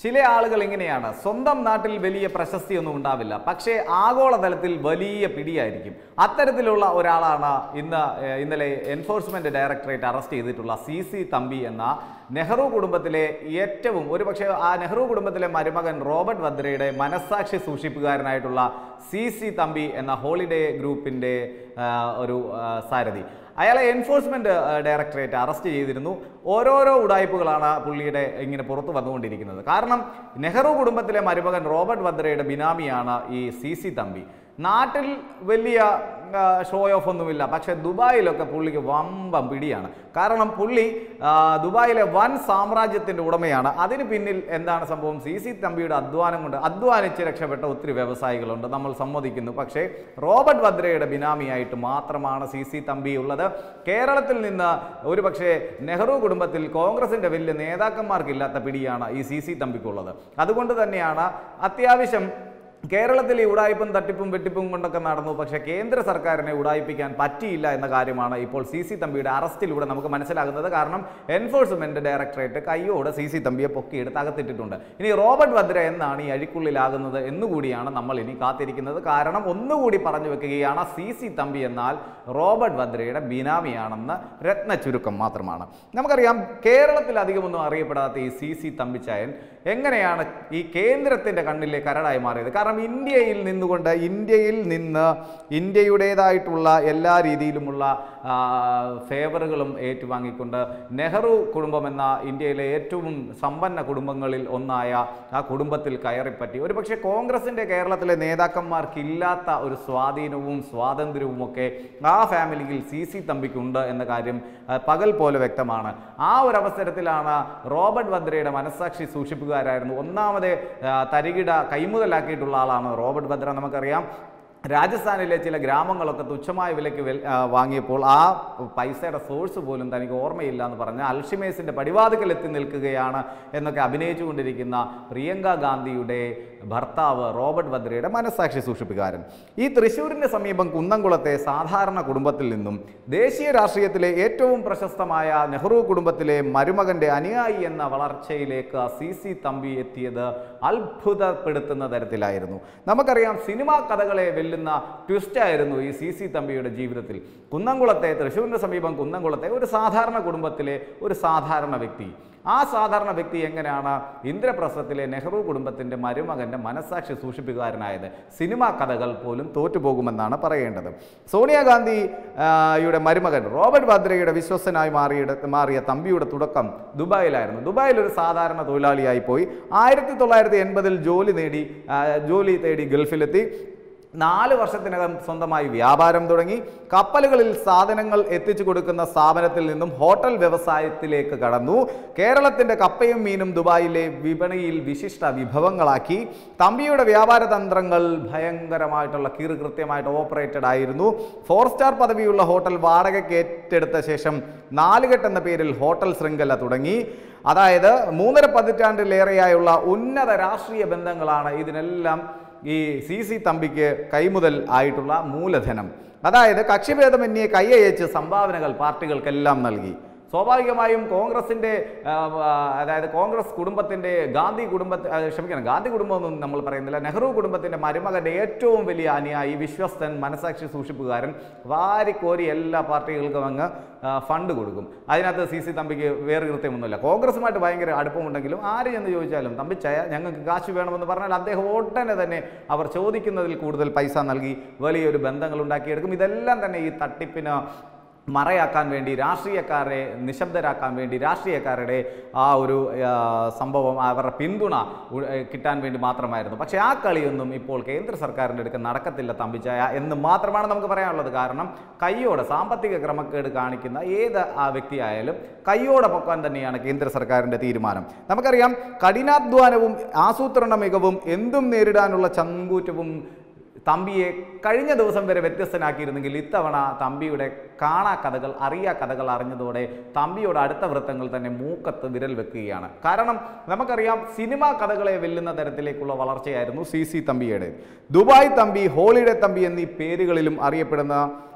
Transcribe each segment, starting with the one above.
ചില ആളുകൾ ഇങ്ങനെയാണ് സ്വന്തം നാട്ടിൽ വലിയ പ്രശസ്തിയൊന്നും ഉണ്ടാവില്ല പക്ഷേ ആഗോളതലത്തിൽ വലിയ പിടിയായിരിക്കും അത്തരത്തിലുള്ള ഒരാളാണ് ഇന്ന് ഏഹ്, ഇന്നലെ എൻഫോഴ്സ്മെന്റ് ഡയറക്ടറേറ്റ് അറസ്റ്റ് ചെയ്തിട്ടുള്ള സി സി തമ്പി എന്ന നെഹ്റു കുടുംബത്തിലെ ഏറ്റവും ഒരുപക്ഷെ ആ നെഹ്റു കുടുംബത്തിലെ മരുമകൻ റോബർട്ട് വദ്രയുടെ മനസ്സാക്ഷി സൂക്ഷിപ്പുകാരനായിട്ടുള്ള സി സി തമ്പി എന്ന ഹോളിഡേ ഗ്രൂപ്പിന്റെ ആ, ഒരു ആ, സാരഥി അയാളെ എൻഫോഴ്സ്മെന്റ് ഡയറക്ടറേറ്റ് അറസ്റ്റ് ചെയ്തിരുന്നു ഓരോരോ ഉടായ്പകളാണ് പുള്ളിയുടെ ഇങ്ങനെ പുറത്തു വന്നുകൊണ്ടിരിക്കുന്നത് കാരണം നെഹ്റു കുടുംബത്തിലെ മരുമകൻ റോബർട്ട് വദ്രയുടെ ബിനാമിയാണ് ഈ സി സി തമ്പി നാട്ടിൽ വലിയ ആ, ഷോ ഓഫ് ഒന്നുമില്ല പക്ഷെ ദുബായിലൊക്കെ പുള്ളിക്ക് വമ്പം പിടിയാണ് കാരണം പുള്ളി ആ, ദുബായിലെ വൻ സാമ്രാജ്യത്തിൻ്റെ ഉടമയാണ് അതിന് പിന്നിൽ എന്താണ് സംഭവം സി സി തമ്പിയുടെ അധ്വാനം കൊണ്ട് അധ്വാനിച്ച് രക്ഷപ്പെട്ട ഒത്തിരി വ്യവസായികളുണ്ട് നമ്മൾ സമ്മതിക്കുന്നു പക്ഷേ റോബർട്ട് വദ്രയുടെ ബിനാമിയായിട്ട് മാത്രമാണ് സി സി തമ്പി ഉള്ളത് കേരളത്തിൽ നിന്ന് ഒരു പക്ഷേ നെഹ്റു കുടുംബത്തിൽ കോൺഗ്രസിൻ്റെ വലിയ നേതാക്കന്മാർക്കില്ലാത്ത പിടിയാണ് ഈ സി സി തമ്പിക്കുള്ളത് അതുകൊണ്ട് തന്നെയാണ് അത്യാവശ്യം കേരളത്തിൽ ഈ ഉടായ്പും തട്ടിപ്പും വെട്ടിപ്പും കൊണ്ടൊക്കെ നടന്നു പക്ഷേ കേന്ദ്ര സർക്കാരിനെ ഉടായിപ്പിക്കാൻ പറ്റിയില്ല എന്ന കാര്യമാണ് ഇപ്പോൾ സി സി തമ്പിയുടെ അറസ്റ്റിലൂടെ നമുക്ക് മനസ്സിലാകുന്നത് കാരണം എൻഫോഴ്സ്മെന്റ് ഡയറക്ടറേറ്റ് കയ്യോടെ സി സി തമ്പിയെ പൊക്കിയെടുത്ത് അകത്തിട്ടിട്ടുണ്ട് ഇനി റോബർട്ട് വദ്ര എന്നാണ് ഈ അഴിക്കുള്ളിലാകുന്നത് എന്നുകൂടിയാണ് നമ്മൾ ഇനി കാത്തിരിക്കുന്നത് കാരണം ഒന്നുകൂടി പറഞ്ഞു വെക്കുകയാണ് സി സി തമ്പി എന്നാൽ റോബർട്ട് വദ്രയുടെ ബിനാമിയാണെന്ന് രത്ന ചുരുക്കം മാത്രമാണ് നമുക്കറിയാം കേരളത്തിൽ അധികമൊന്നും അറിയപ്പെടാത്ത ഈ സി സി തമ്പിച്ചായൻ എങ്ങനെയാണ് ഈ കേന്ദ്രത്തിൻ്റെ കണ്ണിലെ കരടായി മാറിയത് കാരണം ഇന്ത്യയിൽ നിന്നുകൊണ്ട് ഇന്ത്യയിൽ നിന്ന് ഇന്ത്യയുടേതായിട്ടുള്ള എല്ലാ രീതിയിലുമുള്ള ആ, ഫേവറുകളും ഏറ്റുവാങ്ങിക്കൊണ്ട് നെഹ്റു കുടുംബം എന്ന ഇന്ത്യയിലെ ഏറ്റവും സമ്പന്ന കുടുംബങ്ങളിൽ ഒന്നായ ആ കുടുംബത്തിൽ കയറിപ്പറ്റി ഒരുപക്ഷെ കോൺഗ്രസിൻ്റെ കേരളത്തിലെ നേതാക്കന്മാർക്കില്ലാത്ത ഒരു സ്വാധീനവും സ്വാതന്ത്ര്യവും ഒക്കെ ആ ഫാമിലിയിൽ സി സി തമ്പിക്കുണ്ട് എന്ന കാര്യം ആ, പകൽ പോലെ വ്യക്തമാണ് ആ ഒരു അവസരത്തിലാണ് റോബർട്ട് വദ്രയുടെ മനസ്സാക്ഷി സൂക്ഷിപ്പുകാരായിരുന്നു ഒന്നാമത് ആ, തരികിട കൈമുതലാക്കിയിട്ടുള്ള ആളാണ് റോബർട്ട് വദ്ര നമുക്കറിയാം രാജസ്ഥാനിലെ ചില ഗ്രാമങ്ങളൊക്കെ തുച്ഛമായ വിലയ്ക്ക് വെൽ- ആ, വാങ്ങിയപ്പോൾ ആ പൈസയുടെ സോഴ്സ് പോലും തനിക്ക് ഓർമ്മയില്ല എന്ന് പറഞ്ഞ് അൽഷിമേസിന്റെ പടിവാതിക്കൽ എത്തി നിൽക്കുകയാണ് എന്നൊക്കെ അഭിനയിച്ചുകൊണ്ടിരിക്കുന്ന പ്രിയങ്ക ഗാന്ധിയുടെ ഭർത്താവ് റോബർട്ട് വദ്രയുടെ മനസ്സാക്ഷി സൂക്ഷിപ്പുകാരൻ ഈ തൃശ്ശൂരിന് സമീപം കുന്നംകുളത്തെ സാധാരണ കുടുംബത്തിൽ നിന്നും ദേശീയ രാഷ്ട്രീയത്തിലെ ഏറ്റവും പ്രശസ്തമായ നെഹ്റു കുടുംബത്തിലെ മരുമകന്റെ അനുയായി എന്ന വളർച്ചയിലേക്ക് സി സി തമ്പി എത്തിയത് അത്ഭുതപ്പെടുത്തുന്ന തരത്തിലായിരുന്നു നമുക്കറിയാം സിനിമാ കഥകളെ വെല്ലുന്ന ട്വിസ്റ്റ് ആയിരുന്നു ഈ സി സി തമ്പിയുടെ ജീവിതത്തിൽ കുന്നംകുളത്തെ തൃശ്ശൂരിന് സമീപം കുന്നംകുളത്തെ ഒരു സാധാരണ കുടുംബത്തിലെ ഒരു സാധാരണ വ്യക്തി ആ സാധാരണ വ്യക്തി എങ്ങനെയാണ് ഇന്ദ്രപ്രസ്ഥത്തിലെ നെഹ്റു കുടുംബത്തിൻ്റെ മരുമകൻ്റെ മനസ്സാക്ഷി സൂക്ഷിപ്പുകാരനായത് സിനിമാ കഥകൾ പോലും തോറ്റുപോകുമെന്നാണ് പറയേണ്ടത് സോണിയാഗാന്ധി ആ, യുടെ മരുമകൻ റോബർട്ട് വാദ്രയുടെ വിശ്വസനായി മാറിയ മാറിയ തമ്പിയുടെ തുടക്കം ദുബായിലായിരുന്നു ദുബായിൽ ഒരു സാധാരണ തൊഴിലാളിയായി പോയി ആയിരത്തി തൊള്ളായിരത്തി എൺപതിൽ ജോലി നേടി ആ, ജോലി തേടി ഗൾഫിലെത്തി നാല് വർഷത്തിനകം സ്വന്തമായി വ്യാപാരം തുടങ്ങി കപ്പലുകളിൽ സാധനങ്ങൾ എത്തിച്ചു കൊടുക്കുന്ന സ്ഥാപനത്തിൽ നിന്നും ഹോട്ടൽ വ്യവസായത്തിലേക്ക് കടന്നു കേരളത്തിന്റെ കപ്പയും മീനും ദുബായിലെ വിപണിയിൽ വിശിഷ്ട വിഭവങ്ങളാക്കി തമ്പിയുടെ വ്യാപാര തന്ത്രങ്ങൾ ഭയങ്കരമായിട്ടുള്ള കീറുകൃത്യമായിട്ട് ഓപ്പറേറ്റഡ് ആയിരുന്നു ഫോർ സ്റ്റാർ പദവിയുള്ള ഹോട്ടൽ വാടകയ്ക്ക് ഏറ്റെടുത്ത ശേഷം നാലുകെട്ട് എന്ന പേരിൽ ഹോട്ടൽ ശൃംഖല തുടങ്ങി അതായത് മൂന്നര പതിറ്റാണ്ടിലേറെയായുള്ള ഉന്നത രാഷ്ട്രീയ ബന്ധങ്ങളാണ് ഇതിനെല്ലാം ഈ സി സി തമ്പിക്ക് കൈമുതൽ ആയിട്ടുള്ള മൂലധനം അതായത് കക്ഷിഭേദമന്യേ കൈയയച്ച് സംഭാവനകൾ പാർട്ടികൾക്കെല്ലാം നൽകി സ്വാഭാവികമായും കോൺഗ്രസിൻ്റെ ആ, ആ, അതായത് കോൺഗ്രസ് കുടുംബത്തിൻ്റെ ഗാന്ധി കുടുംബ ആ, ക്ഷമിക്കണം ഗാന്ധി കുടുംബമൊന്നും നമ്മൾ പറയുന്നില്ല നെഹ്റു കുടുംബത്തിൻ്റെ മരുമകൻ്റെ ഏറ്റവും വലിയ അനുയായി വിശ്വസ്തൻ മനസാക്ഷി സൂക്ഷിപ്പുകാരൻ വാരിക്കോരി എല്ലാ പാർട്ടികൾക്കും അങ്ങ് ആ, ഫണ്ട് കൊടുക്കും അതിനകത്ത് സി സി തമ്പിക്ക് വേറെ കൃത്യമൊന്നുമില്ല കോൺഗ്രസുമായിട്ട് ഭയങ്കര അടുപ്പമുണ്ടെങ്കിലും ആര് ചെന്ന് ചോദിച്ചാലും തമ്പിച്ചയ ഞങ്ങൾക്ക് കാശ് വേണമെന്ന് പറഞ്ഞാൽ അദ്ദേഹം ഉടനെ തന്നെ അവർ ചോദിക്കുന്നതിൽ കൂടുതൽ പൈസ നൽകി വലിയൊരു ബന്ധങ്ങൾ ഉണ്ടാക്കിയെടുക്കും ഇതെല്ലാം തന്നെ ഈ തട്ടിപ്പിന് മറയാക്കാൻ വേണ്ടി രാഷ്ട്രീയക്കാരെ നിശബ്ദരാക്കാൻ വേണ്ടി രാഷ്ട്രീയക്കാരുടെ ആ ഒരു ആ, സംഭവം അവരുടെ പിന്തുണ ഉ- ഏ, കിട്ടാൻ വേണ്ടി മാത്രമായിരുന്നു പക്ഷേ ആ കളിയൊന്നും ഇപ്പോൾ കേന്ദ്ര സർക്കാരിൻ്റെ അടുക്ക് നടക്കത്തില്ല തമ്പിച്ചായ എന്ന് മാത്രമാണ് നമുക്ക് പറയാനുള്ളത് കാരണം കയ്യോടെ സാമ്പത്തിക ക്രമക്കേട് കാണിക്കുന്ന ഏത് ആ വ്യക്തിയായാലും കയ്യോടെ പൊക്കാൻ തന്നെയാണ് കേന്ദ്ര സർക്കാരിൻ്റെ തീരുമാനം നമുക്കറിയാം കഠിനാധ്വാനവും ആസൂത്രണ മികവും എന്തും നേരിടാനുള്ള ചങ്കൂറ്റവും തമ്പിയെ കഴിഞ്ഞ ദിവസം വരെ വ്യത്യസ്തനാക്കിയിരുന്നെങ്കിൽ ഇത്തവണ തമ്പിയുടെ കാണാ കഥകൾ അറിയാ കഥകൾ അറിഞ്ഞതോടെ തമ്പിയോട് അടുത്ത വൃത്തങ്ങൾ തന്നെ മൂക്കത്ത് വിരൽ വെക്കുകയാണ് കാരണം നമുക്കറിയാം സിനിമാ കഥകളെ വെല്ലുന്ന തരത്തിലേക്കുള്ള വളർച്ചയായിരുന്നു സി സി തമ്പിയുടെ ദുബായ് തമ്പി ഹോളിഡേ തമ്പി എന്നീ പേരുകളിലും അറിയപ്പെടുന്ന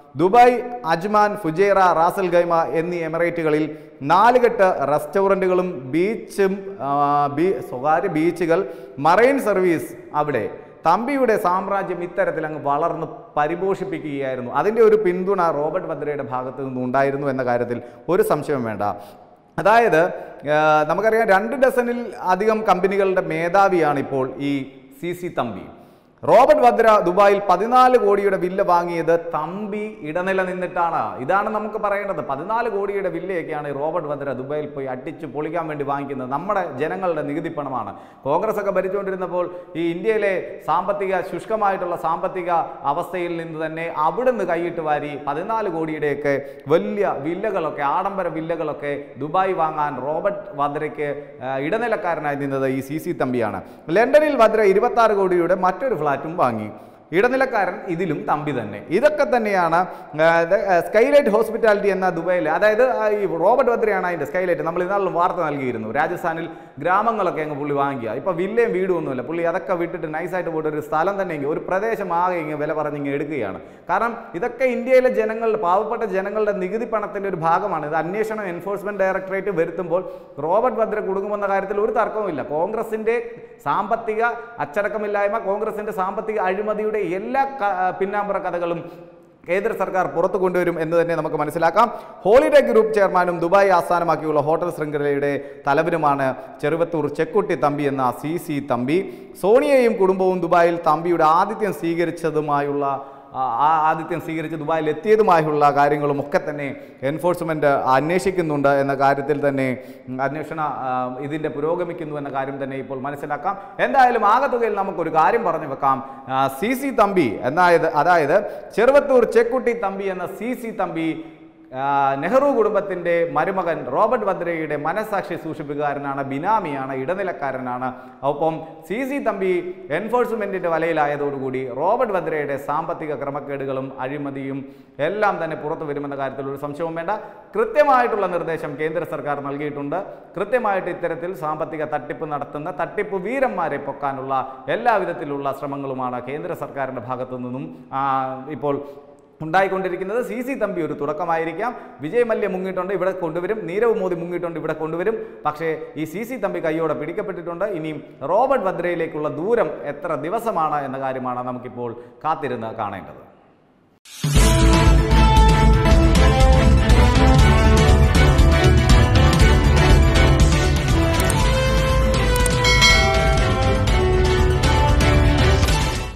Dubai Ajman Fujairah Ras al Khaimah എന്നീ എമിറേറ്റുകളിൽ നാലുകെട്ട് റെസ്റ്റോറൻറ്റുകളും ബീച്ചും ആ, ബീ സ്വകാര്യ ബീച്ചുകൾ മറൈൻ സർവീസ് അവിടെ തമ്പിയുടെ സാമ്രാജ്യം ഇത്തരത്തിൽ അങ്ങ് വളർന്ന് പരിപോഷിപ്പിക്കുകയായിരുന്നു അതിൻ്റെ ഒരു പിന്തുണ റോബർട്ട് ഭദ്രയുടെ ഭാഗത്തു നിന്നുണ്ടായിരുന്നു എന്ന കാര്യത്തിൽ ഒരു സംശയവും വേണ്ട അതായത് ആ, നമുക്കറിയാം രണ്ട് ഡസനിൽ അധികം കമ്പനികളുടെ മേധാവിയാണ് ഇപ്പോൾ ഈ C C Thampi Robert Vadra ദുബായിൽ പതിനാല് കോടിയുടെ വില്ല വാങ്ങിയത് തമ്പി ഇടനില നിന്നിട്ടാണ് ഇതാണ് നമുക്ക് പറയേണ്ടത് പതിനാല് കോടിയുടെ വില്ലയൊക്കെയാണ് ഈ റോബർട്ട് വദ്ര ദുബായിൽ പോയി അടിച്ച് പൊളിക്കാൻ വേണ്ടി വാങ്ങിക്കുന്നത് നമ്മുടെ ജനങ്ങളുടെ നികുതി പണമാണ് കോൺഗ്രസ് ഒക്കെ ഭരിച്ചുകൊണ്ടിരുന്നപ്പോൾ ഈ ഇന്ത്യയിലെ സാമ്പത്തിക ശുഷ്കമായിട്ടുള്ള സാമ്പത്തിക അവസ്ഥയിൽ നിന്ന് തന്നെ അവിടുന്ന് കൈയിട്ട് വാരി പതിനാല് കോടിയുടെയൊക്കെ വലിയ വില്ലകളൊക്കെ ആഡംബര വില്ലകളൊക്കെ ദുബായ് വാങ്ങാൻ റോബർട്ട് വദ്രയ്ക്ക് ആ, ഇടനിലക്കാരനായി നിന്നത് ഈ സി സി തമ്പിയാണ് ലണ്ടനിൽ വദ്ര ഇരുപത്തി ആറ് കോടിയുടെ മറ്റൊരു ഫ്ലാറ്റും വാങ്ങി ഇടനിലക്കാരൻ ഇതിലും തമ്പി തന്നെ ഇതൊക്കെ തന്നെയാണ് ആ, ഇത്, ആ, സ്കൈലൈറ്റ് ഹോസ്പിറ്റാലിറ്റി എന്ന ദുബൈയിൽ അതായത് ആ, ഈ റോബർട്ട് വദ്രയാണ് അതിൻ്റെ സ്കൈലൈറ്റ് നമ്മൾ ഇന്നാളും വാർത്ത നൽകിയിരുന്നു രാജസ്ഥാനിൽ ഗ്രാമങ്ങളൊക്കെ അങ്ങ് പുള്ളി വാങ്ങിയ ഇപ്പോൾ വില്ലയും വീടും ഒന്നുമില്ല പുള്ളി അതൊക്കെ വിട്ടിട്ട് നൈസായിട്ട് പോയിട്ട് ഒരു സ്ഥലം തന്നെ ഇങ്ങ് ഒരു പ്രദേശം ആകെ ഇങ്ങ് വില പറഞ്ഞ് ഇങ്ങ് എടുക്കുകയാണ് കാരണം ഇതൊക്കെ ഇന്ത്യയിലെ ജനങ്ങളുടെ പാവപ്പെട്ട ജനങ്ങളുടെ നികുതി പണത്തിൻ്റെ ഒരു ഭാഗമാണ് ഇത് അന്വേഷണം എൻഫോഴ്സ്മെന്റ് ഡയറക്ടറേറ്റ് വരുത്തുമ്പോൾ റോബർട്ട് ഭദ്ര കുടുങ്ങുമെന്ന കാര്യത്തിൽ ഒരു തർക്കവുമില്ല കോൺഗ്രസിന്റെ സാമ്പത്തിക അച്ചടക്കമില്ലായ്മ കോൺഗ്രസിന്റെ സാമ്പത്തിക അഴിമതിയുടെ എല്ലാ ക- പിന്നാമ്പുറ കഥകളും കേന്ദ്ര സർക്കാർ പുറത്തു കൊണ്ടുവരും എന്ന് തന്നെ നമുക്ക് മനസ്സിലാക്കാം ഹോളിഡേ ഗ്രൂപ്പ് ചെയർമാനും ദുബായ് ആസ്ഥാനമാക്കിയുള്ള ഹോട്ടൽ ശൃംഖലയുടെ തലവനുമാണ് ചെറുവത്തൂർ ചെക്കുട്ടി തമ്പി എന്ന സി സി തമ്പി സോണിയയും കുടുംബവും ദുബായിൽ തമ്പിയുടെ ആതിഥ്യം സ്വീകരിച്ചതുമായുള്ള ആ ആ ആതിഥ്യം സ്വീകരിച്ച് ദുബായിൽ എത്തിയതുമായുള്ള കാര്യങ്ങളും ഒക്കെ തന്നെ എൻഫോഴ്സ്മെന്റ് അന്വേഷിക്കുന്നുണ്ട് എന്ന കാര്യത്തിൽ തന്നെ ഉം, അന്വേഷണ ആ, ഇതിന്റെ പുരോഗമിക്കുന്നു എന്ന കാര്യം തന്നെ ഇപ്പോൾ മനസ്സിലാക്കാം എന്തായാലും ആകത്തുകയിൽ നമുക്കൊരു കാര്യം പറഞ്ഞു വെക്കാം സി സി തമ്പി എന്നായത് അതായത് ചെറുവത്തൂർ ചെക്കുട്ടി തമ്പി എന്ന സി സി തമ്പി ആ, നെഹ്റു കുടുംബത്തിന്റെ മരുമകൻ റോബർട്ട് വദ്രയുടെ മനസാക്ഷി സൂക്ഷിപ്പുകാരനാണ് ബിനാമിയാണ് ഇടനിലക്കാരനാണ് ഒപ്പം സി സി തമ്പി എൻഫോഴ്സ്മെന്റിന്റെ വലയിലായതോടുകൂടി റോബർട്ട് വദ്രയുടെ സാമ്പത്തിക ക്രമക്കേടുകളും അഴിമതിയും എല്ലാം തന്നെ പുറത്തു വരുമെന്ന കാര്യത്തിൽ ഒരു സംശയവും വേണ്ട കൃത്യമായിട്ടുള്ള നിർദ്ദേശം കേന്ദ്ര സർക്കാർ നൽകിയിട്ടുണ്ട് കൃത്യമായിട്ട് ഇത്തരത്തിൽ സാമ്പത്തിക തട്ടിപ്പ് നടത്തുന്ന തട്ടിപ്പ് വീരന്മാരെ പൊക്കാനുള്ള എല്ലാവിധത്തിലുള്ള ശ്രമങ്ങളുമാണ് കേന്ദ്ര സർക്കാരിന്റെ ഭാഗത്തു നിന്നും ആ, ഇപ്പോൾ ഉണ്ടായിക്കൊണ്ടിരിക്കുന്നത് സി സി തമ്പി ഒരു തുടക്കമായിരിക്കാം വിജയ് മല്യ മുങ്ങിയിട്ടുണ്ട് ഇവിടെ കൊണ്ടുവരും നീരവ് മോദി മുങ്ങിയിട്ടുണ്ട് ഇവിടെ കൊണ്ടുവരും പക്ഷേ ഈ സി സി തമ്പി കൈയോടെ പിടിക്കപ്പെട്ടിട്ടുണ്ട് ഇനിയും റോബർട്ട് വദ്രയിലേക്കുള്ള ദൂരം എത്ര ദിവസമാണ് എന്ന കാര്യമാണ് നമുക്കിപ്പോൾ കാത്തിരുന്ന് കാണേണ്ടത്